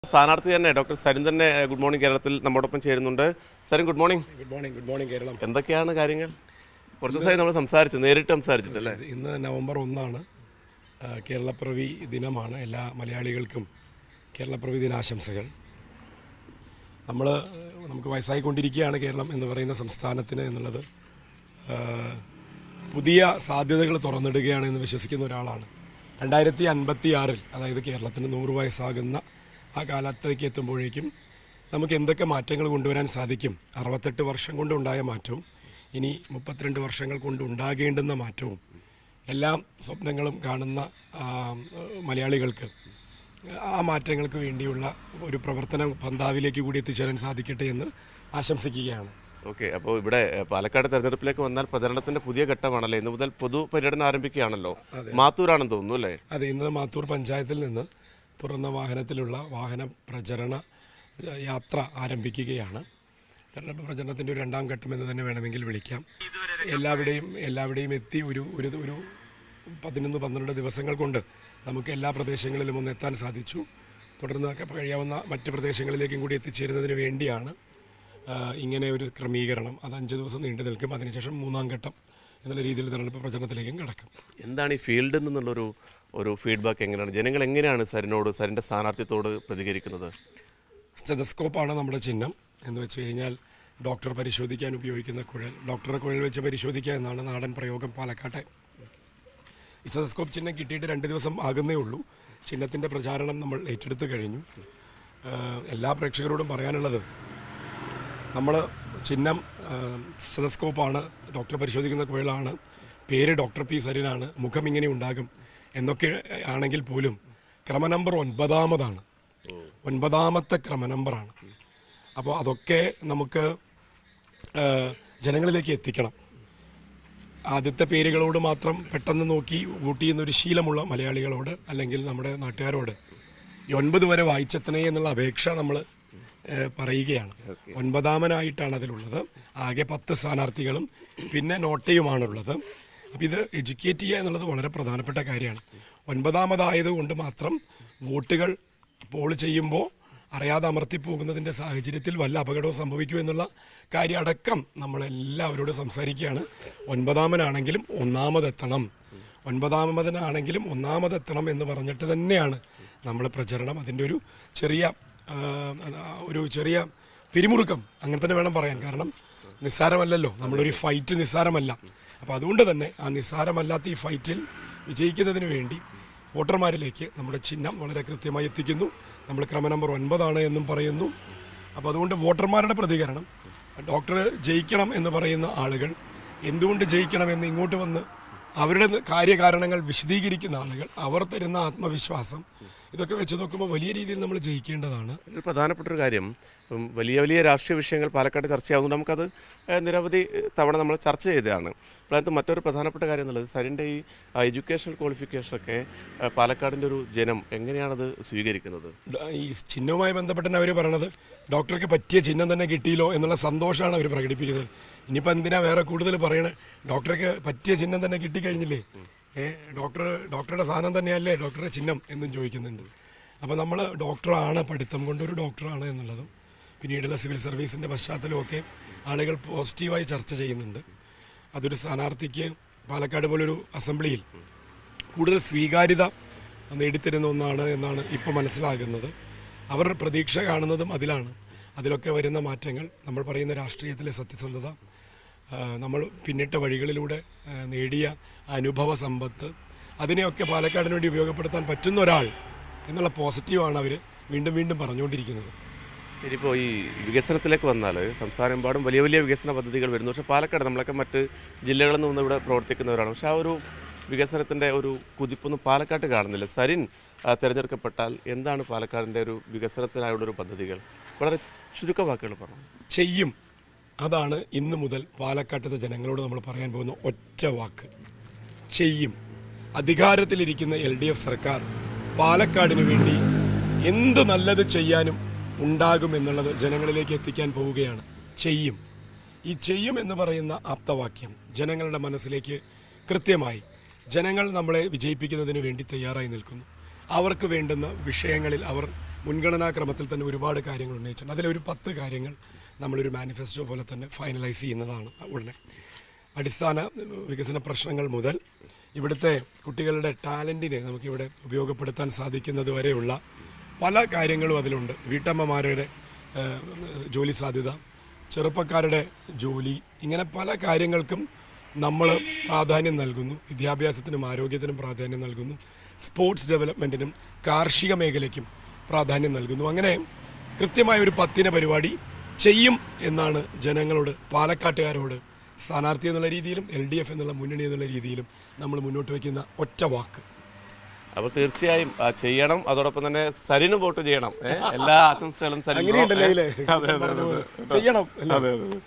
സ്ഥാനാർത്ഥി തന്നെ ഡോക്ടർ സരിൻ തന്നെ ഏഹ്, ഗുഡ് മോർണിംഗ് കേരളത്തിൽ നമ്മോടൊപ്പം ചേരുന്നുണ്ട് Sarin good morning good morning good morning Keralam എന്തൊക്കെയാണ് കാര്യങ്ങൾ കുറച്ച് ദിവസമായി നമ്മൾ സംസാരിച്ചു നേരിട്ട് സംസാരിച്ചിട്ടല്ലേ ഇന്ന് നവംബർ ഒന്നാണ് ആ, കേരളപ്പിറവി ദിനമാണ് എല്ലാ മലയാളികൾക്കും കേരളപ്പിറവി ദിനാശംസകൾ നമ്മൾ നമുക്ക് വയസ്സായിക്കൊണ്ടിരിക്കുകയാണ് കേരളം എന്ന് പറയുന്ന സംസ്ഥാനത്തിന് എന്നുള്ളത് ആ, പുതിയ സാധ്യതകൾ തുറന്നിടുകയാണ് എന്ന് വിശ്വസിക്കുന്ന ഒരാളാണ് രണ്ടായിരത്തി അൻപത്തി ആറിൽ അതായത് കേരളത്തിന് നൂറ് വയസ്സാകുന്ന ആ കാലത്തേക്ക് എത്തുമ്പോഴേക്കും നമുക്ക് എന്തൊക്കെ മാറ്റങ്ങൾ കൊണ്ടുവരാൻ സാധിക്കും അറുപത്തെട്ട് വർഷം കൊണ്ടുണ്ടായ മാറ്റവും ഇനി മുപ്പത്തിരണ്ട് വർഷങ്ങൾ കൊണ്ട് ഉണ്ടാകേണ്ടുന്ന മാറ്റവും എല്ലാ സ്വപ്നങ്ങളും കാണുന്ന ആ, മലയാളികൾക്ക് ആ മാറ്റങ്ങൾക്ക് വേണ്ടിയുള്ള ഒരു പ്രവർത്തന പന്താവിലേക്ക് കൂടി എത്തിച്ചേരാൻ സാധിക്കട്ടെ എന്ന് ആശംസിക്കുകയാണ് ഓക്കെ അപ്പോൾ ഇവിടെ ഏഹ്, പാലക്കാട് തെരഞ്ഞെടുപ്പിലേക്ക് വന്നാൽ പ്രചരണത്തിന്റെ പുതിയ ഘട്ടമാണല്ലേ ഇന്ന് മുതൽ പൊതു പര്യടനം ആരംഭിക്കുകയാണല്ലോ മാത്തൂരാണെന്ന് തോന്നുന്നു അല്ലേ അതെ ഇന്ന് മാത്തൂർ പഞ്ചായത്തിൽ നിന്ന് തുറന്ന വാഹനത്തിലുള്ള വാഹന പ്രചരണ ഏഹ്, യാത്ര ആരംഭിക്കുകയാണ് തെരഞ്ഞെടുപ്പ് പ്രചരണത്തിൻ്റെ ഒരു രണ്ടാം ഘട്ടം എന്ന് തന്നെ വേണമെങ്കിൽ വിളിക്കാം എല്ലാവരുടെയും എല്ലാവരുടെയും എത്തി ഒരു ഒരു ഒരു പതിനൊന്ന് പന്ത്രണ്ട് ദിവസങ്ങൾ കൊണ്ട് നമുക്ക് എല്ലാ പ്രദേശങ്ങളിലും ഒന്ന് എത്താൻ സാധിച്ചു തുടർന്ന് ഒക്കെ കഴിയാവുന്ന മറ്റ് പ്രദേശങ്ങളിലേക്കും കൂടി എത്തിച്ചേരുന്നതിന് വേണ്ടിയാണ് ആ, ഇങ്ങനെ ഒരു ക്രമീകരണം അത് അഞ്ച് ദിവസം നീണ്ടു നിൽക്കും അതിനുശേഷം മൂന്നാം ഘട്ടം എന്നുള്ള രീതിയിൽ തെരഞ്ഞെടുപ്പ് പ്രചരണത്തിലേക്കും കടക്കും എന്താണ് ഈ ഫീൽഡിൽ നിന്നുള്ളൊരു ഒരു ഫീഡ്ബാക്ക് എങ്ങനെയാണ് ജനങ്ങൾ എങ്ങനെയാണ് സരിനോട് സരിന്റെ സ്ഥാനാർത്ഥിത്വത്തോട് പ്രതികരിക്കുന്നത് സ്റ്റെതസ്കോപ്പാണ് നമ്മുടെ ചിഹ്നം എന്ന് വെച്ച് കഴിഞ്ഞാൽ ഡോക്ടർ പരിശോധിക്കാൻ ഉപയോഗിക്കുന്ന കുഴൽ ഡോക്ടറെ കുഴൽ വെച്ച് പരിശോധിക്കുക എന്നാണ് നാടൻ പ്രയോഗം പാലക്കാട്ടെ ഈ സ്റ്റെതസ്കോപ്പ് ചിഹ്നം കിട്ടിയിട്ട് രണ്ട് ദിവസം ആകുന്നേ ഉള്ളൂ ചിഹ്നത്തിൻ്റെ പ്രചാരണം നമ്മൾ ഏറ്റെടുത്ത് കഴിഞ്ഞു ആഹ് എല്ലാ പ്രേക്ഷകരോടും പറയാനുള്ളത് നമ്മൾ ചിഹ്നം സ്റ്റെതസ്കോപ്പാണ് ഡോക്ടർ പരിശോധിക്കുന്ന കുഴലാണ് പേര് ഡോക്ടർ പി സരിനാണ് മുഖം ഇങ്ങനെ ഉണ്ടാകും എന്നൊക്കെ ആണെങ്കിൽ പോലും ക്രമ നമ്പർ ഒൻപതാമതാണ് ഒൻപതാമത്തെ ക്രമ നമ്പറാണ് അപ്പോൾ അതൊക്കെ നമുക്ക് ആ, ജനങ്ങളിലേക്ക് എത്തിക്കണം ആദ്യത്തെ പേരുകളോട് മാത്രം പെട്ടെന്ന് നോക്കി വോട്ട് ചെയ്യുന്ന ഒരു ശീലമുള്ള മലയാളികളോട് അല്ലെങ്കിൽ നമ്മുടെ നാട്ടുകാരോട് ഈ ഒൻപത് വരെ വായിച്ചെത്തണേ എന്നുള്ള അപേക്ഷ നമ്മൾ പറയുകയാണ് ഒൻപതാമനായിട്ടാണ് അതിലുള്ളത് ആകെ പത്ത് സ്ഥാനാർത്ഥികളും പിന്നെ നോട്ടയുമാണുള്ളത് അപ്പം ഇത് എഡ്യൂക്കേറ്റ് ചെയ്യുക എന്നുള്ളത് വളരെ പ്രധാനപ്പെട്ട കാര്യമാണ് ഒൻപതാമതായത് കൊണ്ട് മാത്രം വോട്ടുകൾ പോൾ ചെയ്യുമ്പോൾ അറിയാതെ അമർത്തിപ്പോകുന്നതിൻ്റെ സാഹചര്യത്തിൽ വല്ല അപകടവും സംഭവിക്കുമെന്നുള്ള കാര്യം അടക്കം നമ്മളെല്ലാവരോടും സംസാരിക്കുകയാണ് ഒൻപതാമനാണെങ്കിലും ഒന്നാമതെത്തണം ഒൻപതാമതിനാണെങ്കിലും ഒന്നാമതെത്തണം എന്ന് പറഞ്ഞിട്ട് തന്നെയാണ് നമ്മൾ പ്രചരണം അതിൻ്റെ ഒരു ചെറിയ ആ, ഒരു ചെറിയ പിരിമുറുക്കം അങ്ങനെ തന്നെ വേണം പറയാൻ കാരണം നിസ്സാരമല്ലല്ലോ നമ്മളൊരു ഫൈറ്റ് നിസ്സാരമല്ല അപ്പോൾ അതുകൊണ്ട് തന്നെ ആ നിസ്സാരമല്ലാത്ത ഈ ഫൈറ്റിൽ വിജയിക്കുന്നതിന് വേണ്ടി വോട്ടർമാരിലേക്ക് നമ്മുടെ ചിഹ്നം വളരെ കൃത്യമായി എത്തിക്കുന്നു നമ്മൾ ക്രമ നമ്പർ ഒൻപതാണ് എന്നും പറയുന്നു അപ്പോൾ അതുകൊണ്ട് വോട്ടർമാരുടെ പ്രതികരണം ഡോക്ടർ ജയിക്കണം എന്ന് പറയുന്ന ആളുകൾ എന്തുകൊണ്ട് ജയിക്കണമെന്ന് ഇങ്ങോട്ട് വന്ന് അവരുടെ കാര്യകാരണങ്ങൾ വിശദീകരിക്കുന്ന ആളുകൾ അവർ തരുന്ന ആത്മവിശ്വാസം ഇതൊക്കെ വെച്ച് നോക്കുമ്പോൾ വലിയ രീതിയിൽ നമ്മൾ ജയിക്കേണ്ടതാണ് ഇതിൽ പ്രധാനപ്പെട്ട ഒരു കാര്യം ഇപ്പം വലിയ വലിയ രാഷ്ട്രീയ വിഷയങ്ങൾ പാലക്കാട് ചർച്ചയാകുന്നു നമുക്കത് ഏഹ്, നിരവധി ഏഹ്, തവണ നമ്മൾ ചർച്ച ചെയ്തതാണ് അപ്പോൾ അതിനകത്ത് മറ്റൊരു പ്രധാനപ്പെട്ട കാര്യം എന്നുള്ളത് സരിൻ്റെ ഈ എഡ്യൂക്കേഷണൽ ക്വാളിഫിക്കേഷനൊക്കെ ഏഹ്, പാലക്കാടിൻ്റെ ഒരു ജനം എങ്ങനെയാണത് സ്വീകരിക്കുന്നത് ഡ- ഈ ചിഹ്നവുമായി ബന്ധപ്പെട്ട് തന്നെ അവർ പറയണത് ഡോക്ടർക്ക് പറ്റിയ ചിഹ്നം തന്നെ കിട്ടിയല്ലോ എന്നുള്ള സന്തോഷമാണ് അവർ പ്രകടിപ്പിക്കുന്നത് ഇനിയിപ്പോൾ എന്തിനാ വേറെ കൂടുതൽ പറയണേ ഡോക്ടർക്ക് പറ്റിയ ചിഹ്നം തന്നെ കിട്ടിക്കഴിഞ്ഞില്ലേ ഏ ഡോക്ടർ ഡോക്ടറുടെ സാധനം തന്നെയല്ലേ ഡോക്ടറുടെ ചിഹ്നം എന്നും ചോദിക്കുന്നുണ്ട് അപ്പോൾ നമ്മൾ ഡോക്ടറാണ് പഠിത്തം കൊണ്ടൊരു ഡോക്ടറാണ് എന്നുള്ളതും പിന്നീടുള്ള സിവിൽ സർവീസിൻ്റെ പശ്ചാത്തലമൊക്കെ ആളുകൾ പോസിറ്റീവായി ചർച്ച ചെയ്യുന്നുണ്ട് അതൊരു സ്ഥാനാർത്ഥിക്ക് പാലക്കാട് പോലൊരു അസംബ്ലിയിൽ കൂടുതൽ സ്വീകാര്യത നേടിത്തരുന്ന ഒന്നാണ് എന്നാണ് ഇപ്പോൾ മനസ്സിലാകുന്നത് അവർ പ്രതീക്ഷ കാണുന്നതും അതിലാണ് അതിലൊക്കെ വരുന്ന മാറ്റങ്ങൾ നമ്മൾ പറയുന്ന രാഷ്ട്രീയത്തിലെ സത്യസന്ധത ആ, നമ്മൾ പിന്നിട്ട വഴികളിലൂടെ ആ, നേടിയ അനുഭവ സമ്പത്ത് അതിനെയൊക്കെ പാലക്കാടിന് വേണ്ടി ഉപയോഗപ്പെടുത്താൻ പറ്റുന്ന ഒരാൾ എന്നുള്ള പോസിറ്റീവാണ് അവർ വീണ്ടും വീണ്ടും പറഞ്ഞുകൊണ്ടിരിക്കുന്നത് ഇനിയിപ്പോൾ ഈ വികസനത്തിലേക്ക് വന്നാൽ സംസ്ഥാനമെമ്പാടും വലിയ വലിയ വികസന പദ്ധതികൾ വരുന്നു പക്ഷേ പാലക്കാട് നമ്മളൊക്കെ മറ്റ് ജില്ലകളിൽ നിന്ന് വന്ന് ഇവിടെ പ്രവർത്തിക്കുന്നവരാണ് പക്ഷേ ആ ഒരു വികസനത്തിൻ്റെ ഒരു കുതിപ്പൊന്നും പാലക്കാട്ട് കാണുന്നില്ല സരിൻ ആ, തിരഞ്ഞെടുക്കപ്പെട്ടാൽ എന്താണ് പാലക്കാടിൻ്റെ ഒരു വികസനത്തിനായുള്ളൊരു പദ്ധതികൾ വളരെ ചുരുക്ക വാക്കുകൾ പറഞ്ഞു ചെയ്യും അതാണ് ഇന്ന് മുതൽ പാലക്കാട്ടത്തെ ജനങ്ങളോട് നമ്മൾ പറയാൻ പോകുന്ന ഒറ്റ വാക്ക് ചെയ്യും അധികാരത്തിലിരിക്കുന്ന എൽ ഡി എഫ് സർക്കാർ പാലക്കാടിന് വേണ്ടി എന്ത് നല്ലത് ചെയ്യാനും ഉണ്ടാകും എന്നുള്ളത് ജനങ്ങളിലേക്ക് എത്തിക്കാൻ പോവുകയാണ് ചെയ്യും ഈ ചെയ്യും എന്ന് പറയുന്ന ആപ്തവാക്യം ജനങ്ങളുടെ മനസ്സിലേക്ക് കൃത്യമായി ജനങ്ങൾ നമ്മളെ വിജയിപ്പിക്കുന്നതിന് വേണ്ടി തയ്യാറായി നിൽക്കുന്നു അവർക്ക് വേണ്ടുന്ന വിഷയങ്ങളിൽ അവർ മുൻഗണനാ ക്രമത്തിൽ തന്നെ ഒരുപാട് കാര്യങ്ങൾ ഉന്നയിച്ചിട്ടുണ്ട് അതിലൊരു പത്ത് കാര്യങ്ങൾ നമ്മളൊരു മാനിഫെസ്റ്റോ പോലെ തന്നെ ഫൈനലൈസ് ചെയ്യുന്നതാണ് ഉടനെ അടിസ്ഥാന വികസന പ്രശ്നങ്ങൾ മുതൽ ഇവിടുത്തെ കുട്ടികളുടെ ടാലൻറ്റിനെ നമുക്കിവിടെ ഉപയോഗപ്പെടുത്താൻ സാധിക്കുന്നത് വരെയുള്ള പല കാര്യങ്ങളും അതിലുണ്ട് വീട്ടമ്മമാരുടെ ഏഹ്, ജോലി സാധ്യത ചെറുപ്പക്കാരുടെ ജോലി ഇങ്ങനെ പല കാര്യങ്ങൾക്കും നമ്മൾ പ്രാധാന്യം നൽകുന്നു വിദ്യാഭ്യാസത്തിനും ആരോഗ്യത്തിനും പ്രാധാന്യം നൽകുന്നു സ്പോർട്സ് ഡെവലപ്മെൻറ്റിനും കാർഷിക മേഖലയ്ക്കും പ്രാധാന്യം നൽകുന്നു അങ്ങനെ കൃത്യമായ ഒരു പത്തിന പരിപാടി ചെയ്യും എന്നാണ് ജനങ്ങളോട് പാലക്കാട്ടുകാരോട് സ്ഥാനാർത്ഥി എന്നുള്ള രീതിയിലും എൽ ഡി എഫ് എന്നുള്ള മുന്നണി എന്നുള്ള രീതിയിലും നമ്മൾ മുന്നോട്ട് വയ്ക്കുന്ന ഒറ്റ വാക്ക് അപ്പോൾ തീർച്ചയായും ആ, ചെയ്യണം അതോടൊപ്പം തന്നെ സരിന് വോട്ട് ചെയ്യണം ഏ? എല്ലാ ആശംസകളും സരിന് അങ്ങനെയുണ്ടല്ലേ ഏ? ഇതില്? അതെ, അതെ, അതെ, അതെ. ചെയ്യണം അല്ലേ? അതെ, അതെ, അതെ.